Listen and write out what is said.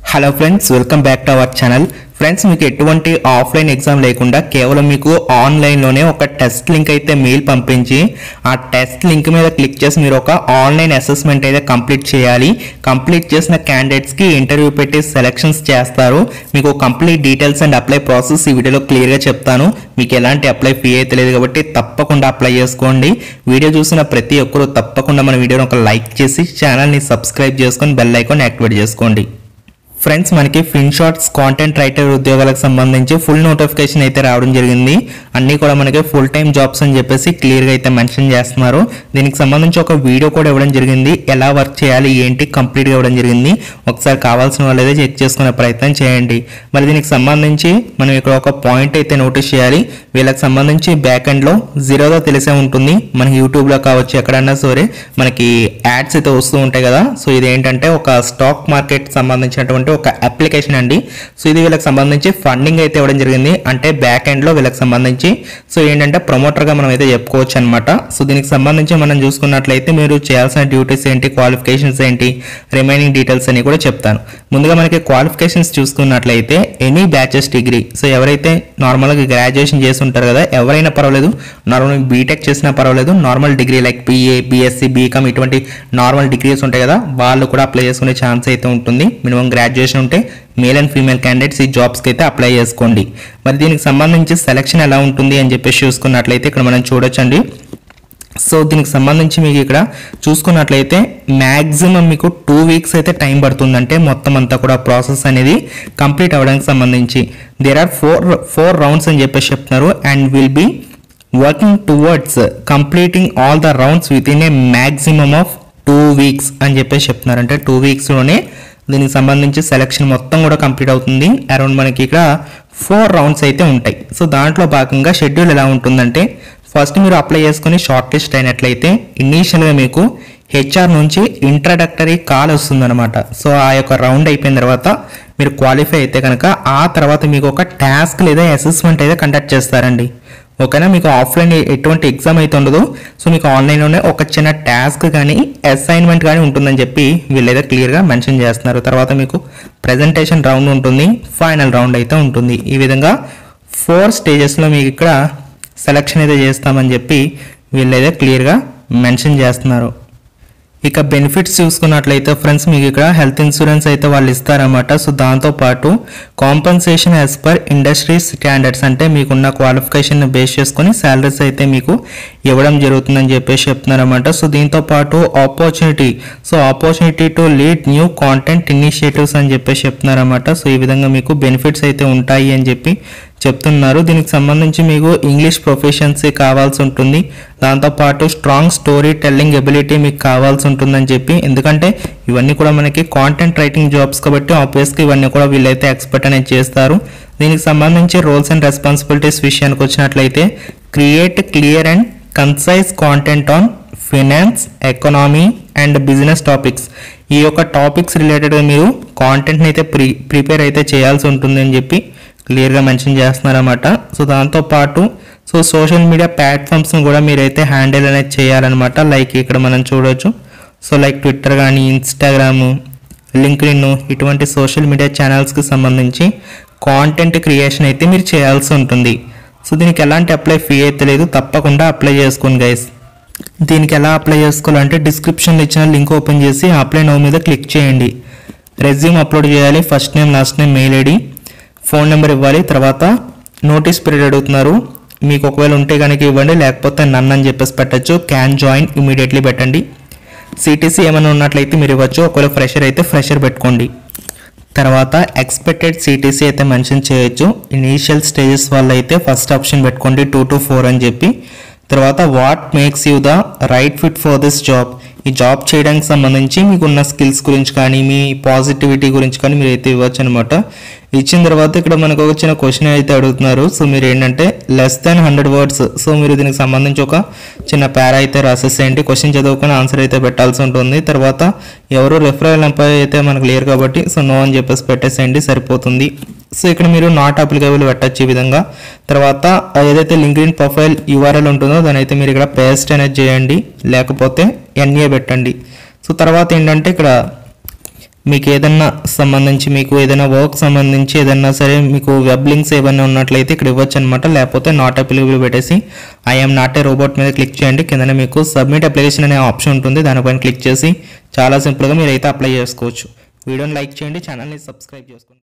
hello friends welcome back to our channel friends మీకు ఎటువంటి offline exam లేకుండా కేవలం మీకు ఆన్లైన్లోనే ఒక టెస్ట్ లింక్ అయితే మెయిల్ పంపించి ఆ టెస్ట్ లింక్ మీద క్లిక్ చేసి మీరు ఒక ఆన్లైన్ అసెస్మెంట్ అయితే కంప్లీట్ చేయాలి కంప్లీట్ చేసిన క్యాండిడేట్స్కి ఇంటర్వ్యూ పెట్టి సెలెక్షన్స్ చేస్తారు మీకు complete details and apply process ఈ వీడియోలో క్లియర్గా చెప్తాను మీకు ఎలాంటి అప్లై ఫీ అయితే లేదు కాబట్టి తప్పకుండా అప్లై చేసుకోండి వీడియో చూసిన ప్రతి ఒక్కరూ తప్పకుండా మన వీడియోని ఒక లైక్ చేసి ఛానల్ని సబ్స్క్రైబ్ చేసుకొని బెల్ ఐకాన్ యాక్టివేట్ చేసుకోండి ఫ్రెండ్స్ మనకి ఫిన్ షార్ట్స్ కాంటెంట్ రైటర్ ఉద్యోగాలకు సంబంధించి ఫుల్ నోటిఫికేషన్ అయితే రావడం జరిగింది అన్నీ కూడా మనకి ఫుల్ టైం జాబ్స్ అని చెప్పేసి క్లియర్గా అయితే మెన్షన్ చేస్తున్నారు దీనికి సంబంధించి ఒక వీడియో కూడా ఇవ్వడం జరిగింది ఎలా వర్క్ చేయాలి ఏంటి కంప్లీట్గా ఇవ్వడం జరిగింది ఒకసారి కావాల్సిన వాళ్ళు అయితే చెక్ చేసుకునే ప్రయత్నం చేయండి మరి దీనికి సంబంధించి మనం ఇక్కడ ఒక పాయింట్ అయితే నోటీస్ చేయాలి వీళ్ళకి సంబంధించి బ్యాక్ ఎండ్లో జీరోగా తెలిసే ఉంటుంది మనకి యూట్యూబ్లో కావచ్చు ఎక్కడన్నా సరే మనకి యాడ్స్ అయితే వస్తూ ఉంటాయి కదా సో ఇది ఏంటంటే ఒక స్టాక్ మార్కెట్ సంబంధించినటువంటి ఒక అప్లికేషన్ అండి సో ఇది వీళ్ళకి సంబంధించి ఫండింగ్ అయితే ఇవ్వడం జరిగింది అంటే బ్యాక్ ఎండ్లో వీళ్ళకి సంబంధించి సో ఏంటంటే ప్రమోటర్గా మనం అయితే చెప్పుకోవచ్చు అనమాట సో దీనికి సంబంధించి మనం చూసుకున్నట్లయితే మీరు చేయాల్సిన డ్యూటీస్ ఏంటి క్వాలిఫికేషన్స్ ఏంటి రిమైనింగ్ డీటెయిల్స్ అని కూడా చెప్తాను ముందుగా మనకి క్వాలిఫికేషన్స్ చూసుకున్నట్లయితే ఎనీ బ్యాచెస్ డిగ్రీ సో ఎవరైతే నార్మల్గా గ్రాడ్యుయేషన్ చేసి ఉంటారు కదా ఎవరైనా పర్వాలేదు నార్మల్ బీటెక్ చేసినా పర్వాలేదు normal degree like BA BSc BCom ఇటువంటి నార్మల్ డిగ్రీస్ ఉంటాయి కదా వాళ్ళు కూడా అప్లై చేసుకునే ఛాన్స్ అయితే ఉంటుంది మినిమం గ్రాడ్యుయేషన్ ఉంటే మేల్ అండ్ ఫీమేల్ క్యాండిడేట్స్ ఈ జాబ్స్కి అయితే అప్లై చేసుకోండి మరి దీనికి సంబంధించి సెలక్షన్ ఎలా ఉంటుంది అని చెప్పేసి చూసుకున్నట్లయితే ఇక్కడ మనం చూడొచ్చండి సో దీనికి సంబంధించి మీకు ఇక్కడ చూసుకున్నట్లయితే మ్యాక్సిమం మీకు టూ వీక్స్ అయితే టైం పడుతుందంటే మొత్తం అంతా కూడా ప్రాసెస్ అనేది కంప్లీట్ అవ్వడానికి సంబంధించి there are four four rounds అని చెప్పేసి చెప్తున్నారు and will be working towards completing all the rounds within a maximum of two weeks అని చెప్పేసి చెప్తున్నారు అంటే టూ వీక్స్లోనే దీనికి సంబంధించి సెలక్షన్ మొత్తం కూడా కంప్లీట్ అవుతుంది అరౌండ్ మనకి ఇక్కడ ఫోర్ రౌండ్స్ అయితే ఉంటాయి సో దాంట్లో భాగంగా షెడ్యూల్ ఎలా ఉంటుందంటే ఫస్ట్ మీరు అప్లై చేసుకుని షార్ట్ లిస్ట్ అయినట్లయితే ఇనీషియల్గా మీకు హెచ్ఆర్ నుంచి ఇంట్రడక్టరీ కాల్ వస్తుందన్నమాట సో ఆ యొక్క రౌండ్ అయిపోయిన తర్వాత మీరు క్వాలిఫై అయితే కనుక ఆ తర్వాత మీకు ఒక టాస్క్ లేదా అసెస్మెంట్ అయితే కండక్ట్ చేస్తారండి ఓకేనా మీకు ఆఫ్లైన్ ఎటువంటి ఎగ్జామ్ అయితే ఉండదు సో మీకు ఆన్లైన్లోనే ఒక చిన్న టాస్క్ కానీ అసైన్మెంట్ కానీ ఉంటుందని చెప్పి వీళ్ళైతే క్లియర్గా మెన్షన్ చేస్తున్నారు తర్వాత మీకు ప్రజెంటేషన్ రౌండ్ ఉంటుంది ఫైనల్ రౌండ్ అయితే ఉంటుంది ఈ విధంగా ఫోర్ స్టేజెస్లో మీకు ఇక్కడ సెలక్షన్ అయితే చేస్తామని చెప్పి వీళ్ళైతే క్లియర్గా మెన్షన్ చేస్తున్నారు ఇక బెనిఫిట్స్ చూసుకున్నట్లయితే ఫ్రెండ్స్ మీకు ఇక్కడ హెల్త్ ఇన్సూరెన్స్ అయితే వాళ్ళు ఇస్తారన్నమాట సో దాంతోపాటు compensation as per industry standards అంటే మీకున్న క్వాలిఫికేషన్ బేస్ చేసుకొని శాలరీస్ అయితే మీకు ఇవ్వడం జరుగుతుందని చెప్పేసి చెప్తున్నారన్నమాట సో దీంతో పాటు opportunity so opportunity to lead new content initiatives అని చెప్పేసి చెప్తున్నారన్నమాట సో ఈ విధంగా మీకు బెనిఫిట్స్ అయితే ఉంటాయి అని చెప్పి చెప్తున్నారు దీనికి సంబంధించి మీకు ఇంగ్లీష్ ప్రొఫెషన్సీ కావాల్సి ఉంటుంది దాంతోపాటు స్ట్రాంగ్ స్టోరీ టెల్లింగ్ ఎబిలిటీ మీకు కావాల్సి ఉంటుందని చెప్పి ఎందుకంటే ఇవన్నీ కూడా మనకి కాంటెంట్ రైటింగ్ జాబ్స్ కాబట్టి ఆబ్వియస్గా ఇవన్నీ కూడా వీళ్ళైతే ఎక్స్పర్ట్ అనేది చేస్తారు దీనికి సంబంధించి రోల్స్ అండ్ రెస్పాన్సిబిలిటీస్ విషయానికి వచ్చినట్లయితే create clear and concise content on finance economy and business topics ఈ యొక్క టాపిక్స్ రిలేటెడ్గా మీరు కాంటెంట్ని అయితే ప్రీ ప్రిపేర్ అయితే చేయాల్సి ఉంటుంది అని చెప్పి క్లియర్గా మెన్షన్ చేస్తున్నారన్నమాట సో దాంతోపాటు సో సోషల్ మీడియా ప్లాట్ఫామ్స్ని కూడా మీరైతే హ్యాండిల్ అనేది చేయాలన్నమాట లైక్ ఇక్కడ మనం చూడొచ్చు సో లైక్ ట్విట్టర్ కానీ ఇన్స్టాగ్రామ్ లింక్డ్ఇన్ ఇటువంటి సోషల్ మీడియా ఛానల్స్కి సంబంధించి కాంటెంట్ క్రియేషన్ అయితే మీరు చేయాల్సి ఉంటుంది సో దీనికి ఎలాంటి అప్లై ఫీ అయితే లేదు తప్పకుండా అప్లై చేసుకోండి గైస్ దీనికి ఎలా అప్లై చేసుకోవాలంటే డిస్క్రిప్షన్లో ఇచ్చిన లింక్ ఓపెన్ చేసి అప్లై నో మీద క్లిక్ చేయండి రెజ్యూమ్ అప్లోడ్ చేయాలి first name last name mail ID phone number ఇవ్వాలి తర్వాత నోటీస్ పీరియడ్ అడుగుతున్నారు మీకు ఒకవేళ ఉంటే కనుక ఇవ్వండి లేకపోతే నన్ను అని చెప్పేసి పెట్టచ్చు క్యాన్ జాయిన్ ఇమీడియట్లీ పెట్టండి సిటీసీ ఏమైనా ఉన్నట్లయితే మీరు ఇవ్వచ్చు ఒకవేళ ఫ్రెషర్ అయితే ఫ్రెషర్ పెట్టుకోండి తర్వాత ఎక్స్పెక్టెడ్ సిటీసీ అయితే మెన్షన్ చేయొచ్చు ఇనీషియల్ స్టేజెస్ వల్ల అయితే ఫస్ట్ ఆప్షన్ పెట్టుకోండి టూ టు ఫోర్ అని చెప్పి తర్వాత what makes you the right fit for this job ఈ జాబ్ చేయడానికి సంబంధించి మీకున్న స్కిల్స్ గురించి కానీ మీ పాజిటివిటీ గురించి కానీ మీరు అయితే ఇవ్వచ్చు అనమాట ఇచ్చిన తర్వాత ఇక్కడ మనకు ఒక చిన్న క్వశ్చన్ అయితే అడుగుతున్నారు సో మీరు ఏంటంటే less than hundred words so మీరు దీనికి సంబంధించి ఒక చిన్న పారా అయితే రాసేసేయండి క్వశ్చన్ చదువుకొని ఆన్సర్ అయితే పెట్టాల్సి ఉంటుంది తర్వాత ఎవరు రెఫరల్ ఎంప్లాయ్ అయితే మనకు లేరు కాబట్టి సో నో అని చెప్పేసి పెట్టేసేయండి సరిపోతుంది సో ఇక్కడ మీరు నాట్ అప్లికబుల్ పెట్టచ్చు ఈ విధంగా తర్వాత ఏదైతే లింక్డ్ ప్రొఫైల్ యూఆర్ఎల్ ఉంటుందో దాని అయితే మీరు ఇక్కడ పేస్ట్ అనేది చేయండి లేకపోతే ఎన్ఏ పెట్టండి సో తర్వాత ఏంటంటే ఇక్కడ మీకు ఏదన్నా సంబంధించి మీకు ఏదైనా వర్క్ సంబంధించి ఏదన్నా సరే మీకు వెబ్ లింక్స్ ఏమైనా ఉన్నట్లయితే ఇక్కడ ఇవ్వచ్చు అనమాట లేకపోతే నాట్ అప్లికబుల్ పెట్టేసి ఐఎమ్ నాట్ ఏ రోబోట్ మీద క్లిక్ చేయండి కిందనే మీకు సబ్మిట్ అప్లికేషన్ అనే ఆప్షన్ ఉంటుంది దానిపైన క్లిక్ చేసి చాలా సింపుల్గా మీరు అయితే అప్లై చేసుకోవచ్చు వీడియోని లైక్ చేయండి ఛానల్ని సబ్స్క్రైబ్ చేసుకోండి